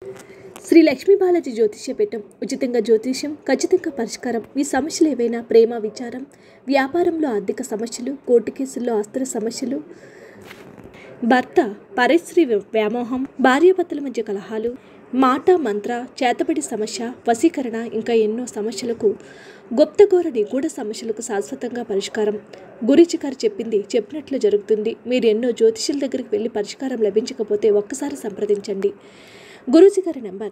శ్రీ లక్ష్మీ బాలాజీ జ్యోతిష్య పీఠం ఉచితంగా జ్యోతిష్యం ఖచ్చితంగా పరిష్కారం మీ సమస్యలు ఏవైనా ప్రేమ విచారం వ్యాపారంలో ఆర్థిక సమస్యలు కోర్టు కేసుల్లో ఆస్తుల సమస్యలు భర్త పరిశ్రీ వ్యామోహం భార్యాభర్తల మధ్య కలహాలు మాట మంత్ర చేతబడి సమస్య వశీకరణ ఇంకా ఎన్నో సమస్యలకు గుప్తగోర నిగూఢ సమస్యలకు శాశ్వతంగా పరిష్కారం గురుజీ గారు చెప్పింది చెప్పినట్లు జరుగుతుంది మీరు ఎన్నో జ్యోతిష్యుల దగ్గరికి వెళ్ళి పరిష్కారం లభించకపోతే ఒక్కసారి సంప్రదించండి గురూజీ గారి number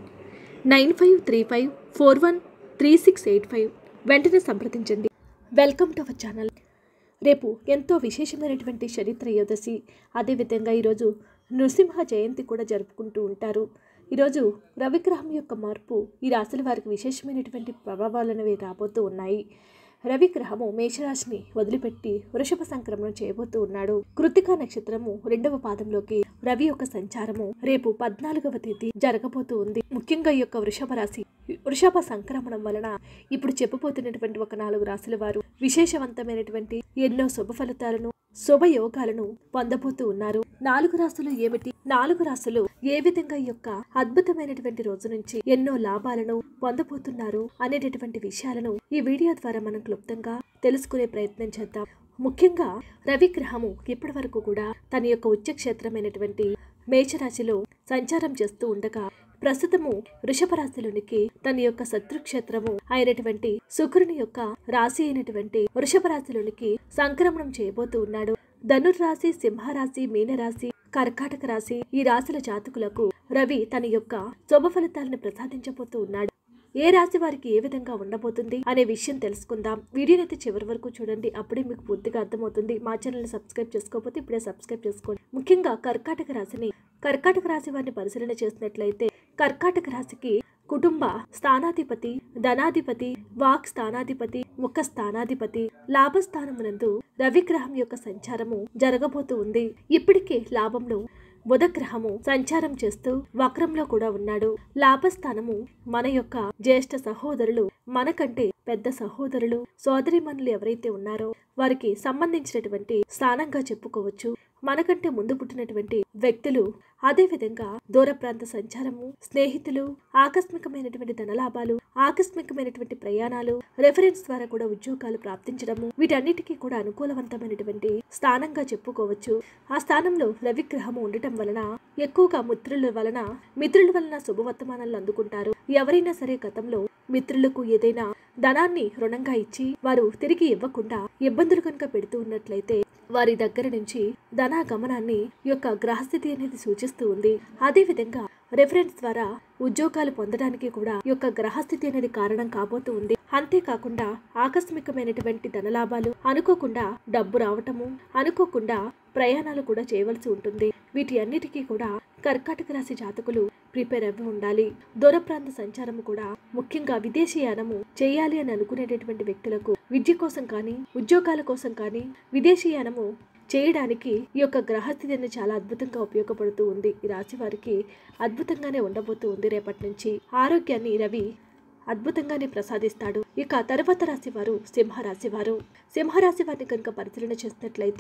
nine five three five four one three six eight five వెంటనే సంప్రదించండి వెల్కమ్ టు అవర్ ఛానల్ రేపు ఎంతో విశేషమైనటువంటి శని త్రయోదశి అదేవిధంగా ఈరోజు నృసింహ జయంతి కూడా జరుపుకుంటూ ఉంటారు ఈరోజు రవిగ్రహం యొక్క మార్పు ఈ రాశుల వారికి విశేషమైనటువంటి ప్రభావాలు అనేవి రాబోతూ ఉన్నాయి రవిగ్రహము మేషరాశిని వదిలిపెట్టి వృషభ సంక్రమణం చేయబోతూ ఉన్నాడు కృతికా నక్షత్రము రెండవ పాదంలోకి రవి యొక్క సంచారము రేపు పద్నాలుగవ తేదీ జరగబోతూ ఉంది ముఖ్యంగా ఈ యొక్క వృషభ రాశి వృషభ సంక్రమణం వలన ఇప్పుడు చెప్పబోతున్నటువంటి ఒక నాలుగు రాశుల వారు విశేషవంతమైనటువంటి ఎన్నో శుభ ఫలితాలను శుభయోగాలను పొందబోతూ ఉన్నారు నాలుగు రాశులు ఏమిటి నాలుగు రాశులు ఏ విధంగా ఈ యొక్క అద్భుతమైనటువంటి రోజు నుంచి ఎన్నో లాభాలను పొందబోతున్నారు అనేటటువంటి విషయాలను ఈ వీడియో ద్వారా మనం క్లుప్తంగా తెలుసుకునే ప్రయత్నం చేద్దాం ముఖ్యంగా రవిగ్రహము ఇప్పటి వరకు కూడా తన యొక్క ఉచ్చక్షేత్రమైనటువంటి మేషరాశిలో సంచారం చేస్తూ ఉండగా ప్రస్తుతము వృషభ రాశిలోనికి తన యొక్క శత్రుక్షేత్రము అయినటువంటి శుక్రుని యొక్క రాశి అయినటువంటి వృషభ రాశిలోనికి సంక్రమణం చేయబోతూ ఉన్నాడు ధనుర్రాశి సింహరాశి మీనరాశి కర్కాటక రాశి ఈ రాశుల జాతకులకు రవి తన యొక్క శుభ ఫలితాలను ప్రసాదించబోతూ ఉన్నాడు ఏ రాశి వారికి ఏ విధంగా ఉండబోతుంది అనే విషయం తెలుసుకుందాం వీడియోని అయితే చివరి వరకు చూడండి అప్పుడే మీకు పూర్తిగా అర్థమవుతుంది మా ఛానల్ని సబ్స్క్రైబ్ చేసుకోకపోతే ఇప్పుడే సబ్స్క్రైబ్ చేసుకోండి ముఖ్యంగా కర్కాటక రాశిని కర్కాటక రాశి వారిని పరిశీలన చేసినట్లయితే కర్కాటక రాశికి కుటుంబ స్థానాధిపతి ధనాధిపతి వాక్ స్థానాధిపతి ముఖ స్థానాధిపతి లాభస్థానమునందు రవిగ్రహం యొక్క సంచారము జరగబోతూ ఉంది ఇప్పటికే లాభంలో బుధగ్రహము సంచారం చేస్తూ వక్రంలో కూడా ఉన్నాడు లాభస్థానము మన యొక్క జ్యేష్ఠ సహోదరులు మనకంటే పెద్ద సహోదరులు సోదరిమణులు ఎవరైతే ఉన్నారో వారికి సంబంధించినటువంటి స్థానంగా చెప్పుకోవచ్చు మనకంటే ముందు పుట్టినటువంటి వ్యక్తులు అదే విధంగా దూర ప్రాంత సంచారము స్నేహితులు ఆకస్మికమైనటువంటి ధనలాభాలు ఆకస్మికమైనటువంటి ప్రయాణాలు రెఫరెన్స్ ద్వారా కూడా ఉద్యోగాలు ప్రాప్తించడము వీటన్నిటికీ కూడా అనుకూలవంతమైనటువంటి స్థానంగా చెప్పుకోవచ్చు ఆ స్థానంలో రవిగ్రహము ఉండటం వలన ఎక్కువగా మిత్రుల వలన మిత్రుల వలన శుభవర్తమానాలు అందుకుంటారు ఎవరైనా సరే గతంలో మిత్రులకు ఏదైనా ధనాన్ని రుణంగా ఇచ్చి వారు తిరిగి ఇవ్వకుండా ఇబ్బందులు కనుక పెడుతూ ఉన్నట్లయితే వారి దగ్గర నుంచి ధనాగమనాన్ని ఈ యొక్క గ్రహస్థితి అనేది సూచిస్తూ ఉంది అదే విధంగా రెఫరెన్స్ ద్వారా ఉద్యోగాలు పొందడానికి కూడా ఈ యొక్క గ్రహస్థితి అనేది కారణం కాబోతూ ఉంది అంతేకాకుండా ఆకస్మికమైనటువంటి ధనలాభాలు అనుకోకుండా డబ్బు రావటము అనుకోకుండా ప్రయాణాలు కూడా చేయవలసి ఉంటుంది వీటి అన్నిటికీ కూడా కర్కాటక రాశి జాతకులు ప్రిపేర్ అవ్వి ఉండాలి దూర ప్రాంత సంచారము కూడా ముఖ్యంగా విదేశీయానము చేయాలి అని అనుకునేటటువంటి వ్యక్తులకు విద్య కోసం కానీ ఉద్యోగాల కోసం కానీ విదేశీయానము చేయడానికి ఈ యొక్క గ్రహస్థితి అనేది చాలా అద్భుతంగా ఉపయోగపడుతూ ఉంది ఈ రాశి వారికి అద్భుతంగానే ఉండబోతూ ఉంది రేపటి నుంచి ఆరోగ్యాన్ని రవి అద్భుతంగానే ప్రసాదిస్తాడు ఇక తర్వాత రాశి వారు సింహరాశి వారు సింహరాశి వారిని కనుక పరిశీలన చేసినట్లయితే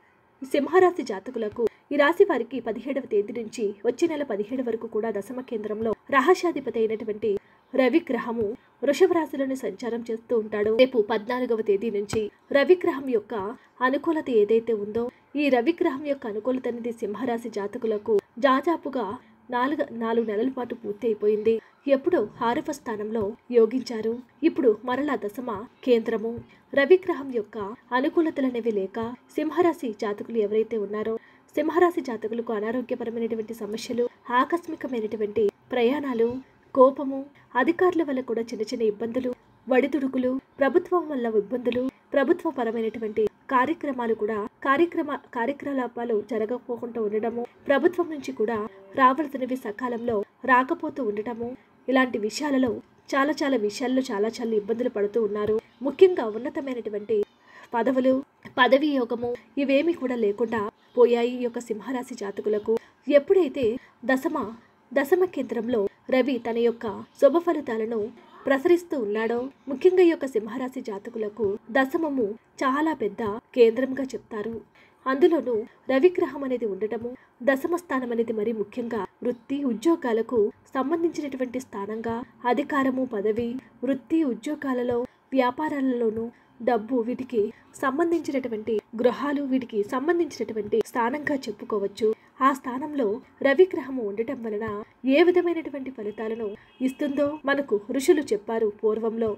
ఈ సింహరాశి జాతకులకు ఈ రాశి వారికి పదిహేడవ తేదీ నుంచి వచ్చే నెల పదిహేడు వరకు కూడా దశమ కేంద్రంలో రహస్యాధిపతి అయినటువంటి రవిగ్రహము వృషభ రాశిలోని సంచారం చేస్తూ ఉంటాడు రేపు పద్నాలుగవ తేదీ నుంచి రవిగ్రహం యొక్క అనుకూలత ఏదైతే ఉందో ఈ రవిగ్రహం యొక్క అనుకూలత అనేది సింహరాశి జాతకులకు జాజాపుగా నాలుగు నాలుగు నెలల పాటు పూర్తి అయిపోయింది ఎప్పుడో ఆరవ స్థానంలో యోగించారు ఇప్పుడు మరలా దశమ కేంద్రము రవిగ్రహం యొక్క అనుకూలతలనేవి లేక సింహరాశి జాతకులు ఎవరైతే ఉన్నారో సింహరాశి జాతకులకు అనారోగ్యపరమైనటువంటి సమస్యలు ఆకస్మికమైనటువంటి ప్రయాణాలు కోపము అధికారుల వల్ల కూడా చిన్న చిన్న ఇబ్బందులు వడిదుడుకులు ప్రభుత్వం వల్ల ఇబ్బందులు ప్రభుత్వ పరమైనటువంటి కార్యక్రమాలు కూడా కార్యక్రమ కార్యకలాపాలు జరగకపోకుండా ఉండడము ప్రభుత్వం నుంచి కూడా రావాల్సినవి సకాలంలో రాకపోతూ ఉండటము ఇలాంటి విషయాలలో చాలా చాలా విషయాల్లో చాలా చాలా ఇబ్బందులు పడుతూ ఉన్నారు ముఖ్యంగా ఉన్నతమైనటువంటి పదవులు పదవి యోగము ఇవేమీ కూడా లేకుండా పోయాయి ఈ యొక్క సింహరాశి జాతకులకు ఎప్పుడైతే దశమ దశమ కేంద్రంలో రవి తన యొక్క శుభ ఫలితాలను ప్రసరిస్తూ ఉన్నాడో ముఖ్యంగా ఈ యొక్క సింహరాశి జాతకులకు దశమము చాలా పెద్ద కేంద్రంగా చెప్తారు అందులోనూ రవిగ్రహం అనేది ఉండటము దశమ స్థానం అనేది మరి ముఖ్యంగా వృత్తి ఉద్యోగాలకు సంబంధించినటువంటి స్థానంగా అధికారము పదవి వృత్తి ఉద్యోగాలలో వ్యాపారాలలోనూ డబ్బు వీటికి సంబంధించినటువంటి గృహాలు వీటికి సంబంధించినటువంటి స్థానంగా చెప్పుకోవచ్చు ఆ స్థానంలో రవి గ్రహము ఉండటం వలన ఏ విధమైనటువంటి ఫలితాలను ఇస్తుందో మనకు ఋషులు చెప్పారు పూర్వంలో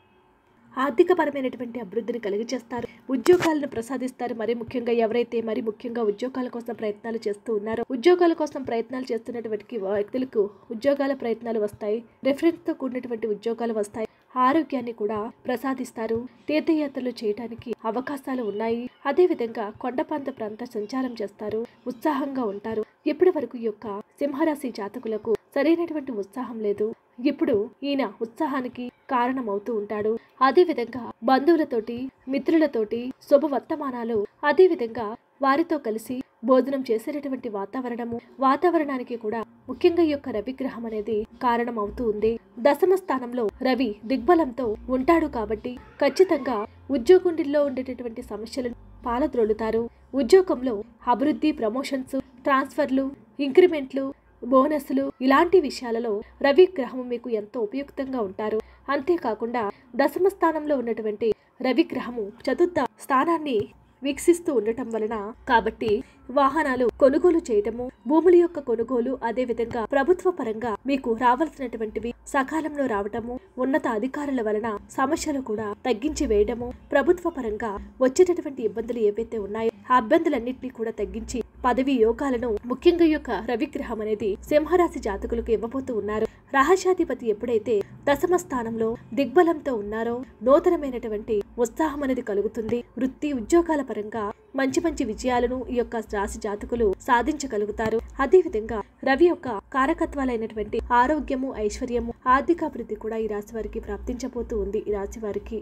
ఆర్థికపరమైనటువంటి అభివృద్ధిని కలిగజేస్తారు ఉద్యోగాలను ప్రసాదిస్తారు మరి ముఖ్యంగా ఎవరైతే మరి ముఖ్యంగా ఉద్యోగాల కోసం ప్రయత్నాలు చేస్తూ ఉన్నారో ఉద్యోగాల కోసం ప్రయత్నాలు చేస్తున్నటువంటి వ్యక్తులకు ఉద్యోగాల ప్రయత్నాలు వస్తాయి రెఫరెన్స్ తో కూడినటువంటి ఉద్యోగాలు వస్తాయి ఆరోగ్యాన్ని కూడా ప్రసాదిస్తారు తీర్థయాత్రలు చేయడానికి అవకాశాలు ఉన్నాయి అదేవిధంగా కొండపాంత ప్రాంత సంచారం చేస్తారు ఉత్సాహంగా ఉంటారు ఇప్పటి వరకు ఈ యొక్క సింహరాశి జాతకులకు సరైనటువంటి ఉత్సాహం లేదు ఇప్పుడు ఈయన ఉత్సాహానికి కారణమవుతూ ఉంటాడు అదేవిధంగా బంధువులతోటి మిత్రులతోటి శుభవర్తమానాలు అదేవిధంగా వారితో కలిసి భోజనం చేసేటటువంటి వాతావరణము వాతావరణానికి కూడా ముఖ్యంగా ఈ యొక్క రవిగ్రహం అనేది కారణం అవుతూ ఉంది దశమ స్థానంలో రవి దిగ్బలంతో ఉంటాడు కాబట్టి ఖచ్చితంగా ఉద్యోగుండిల్లో ఉండేటటువంటి సమస్యలను పాలద్రోలుతారు ఉద్యోగంలో అభివృద్ధి ప్రమోషన్స్ ట్రాన్స్ఫర్లు ఇంక్రిమెంట్లు బోనస్లు ఇలాంటి విషయాలలో రవి గ్రహం మీకు ఎంతో ఉపయుక్తంగా ఉంటారు అంతేకాకుండా దశమ స్థానంలో ఉన్నటువంటి రవి గ్రహము చతుర్థ స్థానాన్ని వీక్షిస్తూ ఉండటం వలన కాబట్టి వాహనాలు కొనుగోలు చేయటము భూముల యొక్క కొనుగోలు అదే విధంగా ప్రభుత్వ పరంగా మీకు రావాల్సినటువంటివి సకాలంలో రావటము ఉన్నత అధికారుల వలన సమస్యలు కూడా తగ్గించి వేయడము ప్రభుత్వ పరంగా వచ్చేటటువంటి ఇబ్బందులు ఏవైతే ఉన్నాయో ఆ ఇబ్బందులన్నింటినీ కూడా తగ్గించి పదవి యోగాలను ముఖ్యంగా ఈ యొక్క రవిగ్రహం అనేది సింహరాశి జాతకులకు ఇవ్వబోతూ ఉన్నారు రహస్యాధిపతి ఎప్పుడైతే దశమ స్థానంలో దిగ్బలంతో ఉన్నారో నూతనమైనటువంటి ఉత్సాహం అనేది కలుగుతుంది వృత్తి ఉద్యోగాల పరంగా మంచి మంచి విజయాలను ఈ యొక్క రాశి జాతకులు సాధించగలుగుతారు అదేవిధంగా రవి యొక్క కారకత్వాలైనటువంటి ఆరోగ్యము ఐశ్వర్యము ఆర్థికాభివృద్ధి కూడా ఈ రాశి వారికి ప్రాప్తించబోతూ ఉంది ఈ రాశి వారికి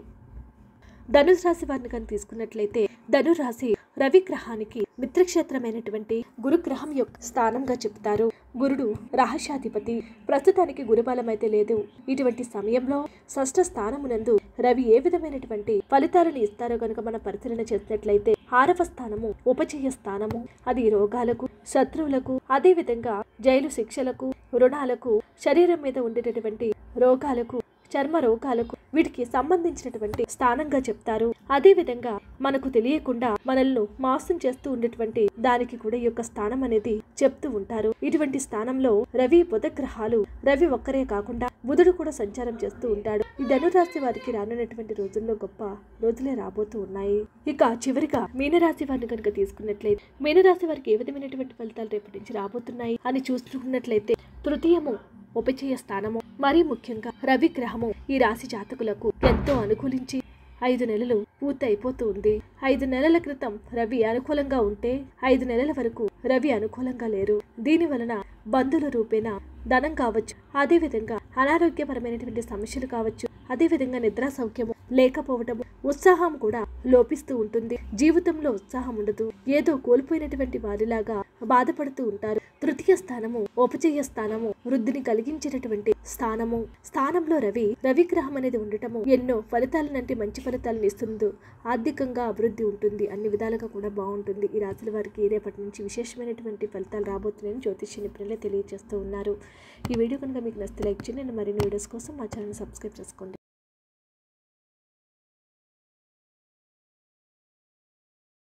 ధనుసు రాశి వారిని కానీ తీసుకున్నట్లయితే ధనురాశి రవి గ్రహానికి మిత్రక్షేత్రమైనటువంటి గురుగ్రహం యొక్క స్థానంగా చెప్తారు గురుడు రహస్యాధిపతి ప్రస్తుతానికి గురుబలం అయితే లేదు ఇటువంటి సమయంలో షష్ఠ స్థానమునందు రవి ఏ విధమైనటువంటి ఫలితాలను ఇస్తారో కనుక మనం పరిశీలన చేసినట్లయితే ఆరవ స్థానము ఉపచయ స్థానము అది రోగాలకు శత్రువులకు అదే విధంగా జైలు శిక్షలకు రుణాలకు శరీరం మీద ఉండేటటువంటి రోగాలకు చర్మ రోగాలకు వీటికి సంబంధించినటువంటి స్థానంగా చెప్తారు అదే విధంగా మనకు తెలియకుండా మనల్ని మోసం చేస్తూ ఉండేటువంటి దానికి కూడా ఈ యొక్క స్థానం అనేది చెప్తూ ఉంటారు ఇటువంటి స్థానంలో రవి బుధ గ్రహాలు రవి ఒక్కరే కాకుండా బుధుడు కూడా సంచారం చేస్తూ ఉంటాడు ఈ ధనురాశి వారికి రానున్నటువంటి రోజుల్లో గొప్ప రోజులే రాబోతూ ఉన్నాయి ఇక చివరిగా మీనరాశి వారిని కనుక తీసుకున్నట్లయితే మీనరాశి వారికి ఏ విధమైనటువంటి ఫలితాలు రేపటి నుంచి రాబోతున్నాయి అని చూసుకున్నట్లయితే తృతీయము ఉపచయ స్థానము మరీ ముఖ్యంగా రవి గ్రహము ఈ రాశి జాతకులకు ఎంతో అనుకూలించి ఐదు నెలలు పూర్తి అయిపోతూ ఉంది ఐదు నెలల క్రితం రవి అనుకూలంగా ఉంటే ఐదు నెలల వరకు రవి అనుకూలంగా లేరు దీని వలన బంధుల రూపేణ ధనం కావచ్చు అదే విధంగా అనారోగ్యపరమైనటువంటి సమస్యలు కావచ్చు అదే విధంగా నిద్రా సౌఖ్యము లేకపోవటము ఉత్సాహం కూడా లోపిస్తూ ఉంటుంది జీవితంలో ఉత్సాహం ఉండదు ఏదో కోల్పోయినటువంటి వారిలాగా బాధపడుతూ ఉంటారు తృతీయ స్థానము ఉపచయ స్థానము వృద్ధిని కలిగించేటటువంటి స్థానము స్థానంలో రవి రవి గ్రహం అనేది ఉండటము ఎన్నో ఫలితాలనంటే మంచి ఫలితాలను ఇస్తుంది ఆర్థికంగా అభివృద్ధి ఉంటుంది అన్ని విధాలుగా కూడా బాగుంటుంది ఈ రాశుల వారికి రేపటి నుంచి విశేషమైనటువంటి ఫలితాలు రాబోతున్నాయని జ్యోతిష్య నిపుణులే తెలియజేస్తూ ఉన్నారు ఈ వీడియో కనుక మీకు నచ్చితే లైక్ చేయండి మరిన్ని వీడియోస్ కోసం మా ఛానల్ సబ్స్క్రైబ్ చేసుకోండి